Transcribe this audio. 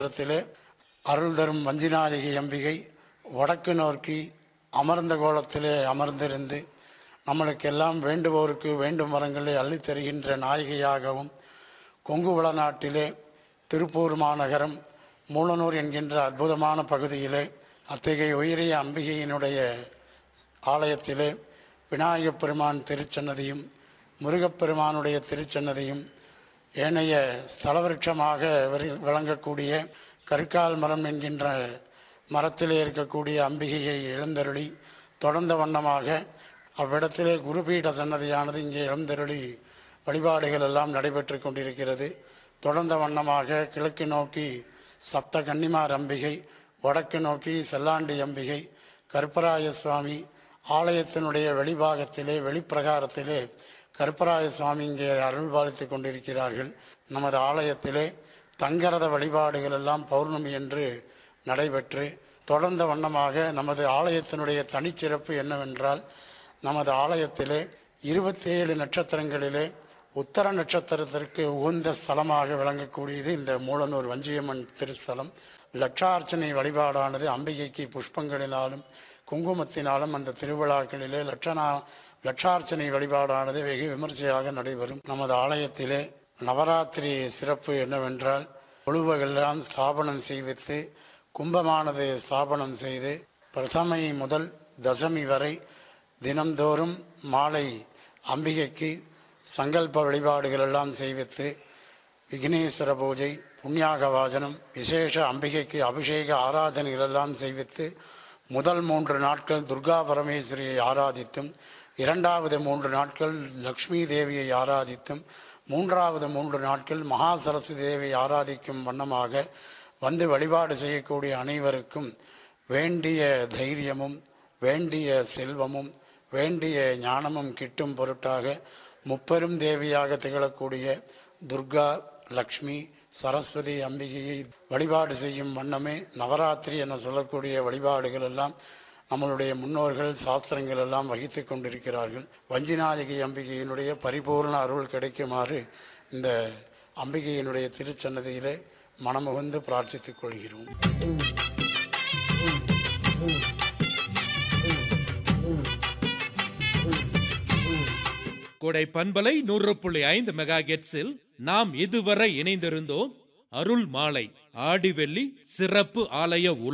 இடத்திலே அருள் தரும் வஞ்சிநாயகி அம்பிகை வடக்கு நோக்கி அமர்ந்த கோலத்திலே அமர்ந்திருந்து நம்மளுக்கெல்லாம் வேண்டுவோருக்கு வேண்டும் வரங்களை அள்ளித் தருகின்ற நாயகியாகவும் கொங்கு வளநாட்டிலே திருப்பூர் மாநகரம் மூலனூர் என்கின்ற அற்புதமான பகுதியிலே அத்தகைய உயரிய அம்பிகையினுடைய ஆலயத்திலே விநாயகப் பெருமான் திருச்சன்னதியும் முருகப்பெருமானுடைய திருச்சன்னதியும் ஏனைய ஸ்தலவிருட்சமாக விரு- விளங்கக்கூடிய கருக்கால் மரம் என்கின்ற மரத்திலே இருக்கக்கூடிய அம்பிகையை எழுந்தருளி தொடர்ந்த வண்ணமாக அவ்விடத்திலே குருபீட சன்னதியானது இங்கே எழுந்தருளி வழிபாடுகள் எல்லாம் நடைபெற்று கொண்டிருக்கிறது தொடர்ந்த வண்ணமாக கிழக்கு நோக்கி சப்த கன்னிமார் அம்பிகை வடக்கு நோக்கி செல்லாண்டி அம்பிகை கருப்பராய சுவாமி ஆலயத்தினுடைய வெளிபாகத்திலே வெளிப்பிரகாரத்திலே கருப்பராய சுவாமி இங்கே அருள் பாலித்துக் கொண்டிருக்கிறார்கள் நமது ஆலயத்திலே தங்கரத வழிபாடுகள் எல்லாம் பௌர்ணமி என்று நடைபெற்று தொடர்ந்த வண்ணமாக நமது ஆலயத்தினுடைய தனிச்சிறப்பு என்னவென்றால் நமது ஆலயத்திலே இருபத்தி ஏழு நட்சத்திரங்களிலே உத்தர நட்சத்திரத்திற்கு உகந்த ஸ்தலமாக விளங்கக்கூடியது இந்த மூலனூர் வஞ்சியம்மன் திருஸ்தலம் லட்சார்ச்சனை வழிபாடானது அம்பிகைக்கு புஷ்பங்களினாலும் குங்குமத்தினாலும் அந்த திருவிழாக்களிலே லட்சணா லட்சார்ச்சனை வழிபாடானது வெகு விமர்சையாக நடைபெறும் நமது ஆலயத்திலே நவராத்திரி சிறப்பு என்னவென்றால் குழுவெல்லாம் ஸ்தாபனம் செய்வித்து கும்பமானது ஸ்தாபனம் செய்து பிரதமை முதல் தசமி வரை தினம்தோறும் மாலை அம்பிகைக்கு சங்கல்ப வழிபாடுகள் எல்லாம் செய்வித்து விக்னேஸ்வர பூஜை புண்ணியாக வாசனம் விசேஷ அம்பிகைக்கு அபிஷேக ஆராதனைகள் எல்லாம் செய்வித்து முதல் மூன்று நாட்கள் துர்கா பரமேஸ்வரியை ஆராதித்தும் இரண்டாவது மூன்று நாட்கள் லக்ஷ்மி தேவியை ஆராதித்தும் மூன்றாவது மூன்று நாட்கள் மகா சரஸ்வதி தேவியை ஆராதிக்கும் வண்ணமாக வந்து வழிபாடு செய்யக்கூடிய அனைவருக்கும் வேண்டிய தைரியமும் வேண்டிய செல்வமும் வேண்டிய ஞானமும் கிட்டும் பொருட்டாக முப்பெரும் தேவியாக திகழக்கூடிய துர்கா லக்ஷ்மி சரஸ்வதி அம்பிகையை வழிபாடு செய்யும் வண்ணமே நவராத்திரி என சொல்லக்கூடிய வழிபாடுகள் எல்லாம் நம்மளுடைய முன்னோர்கள் சாஸ்திரங்கள் எல்லாம் வகித்துக் கொண்டிருக்கிறார்கள் வஞ்சிநாயகி அம்பிகையினுடைய பரிபூர்ண அருள் கிடைக்குமாறு இந்த அம்பிகையினுடைய திருச்சன்னதியிலே மனமுகந்து பிரார்த்தித்துக் கொள்கிறோம் கோடை பண்பலை நூறு புள்ளி ஐந்து மெகா கெட்ஸில் நாம் இதுவரை இணைந்திருந்தோம் அருள் மாலை ஆடிவெள்ளி சிறப்பு ஆலய உலா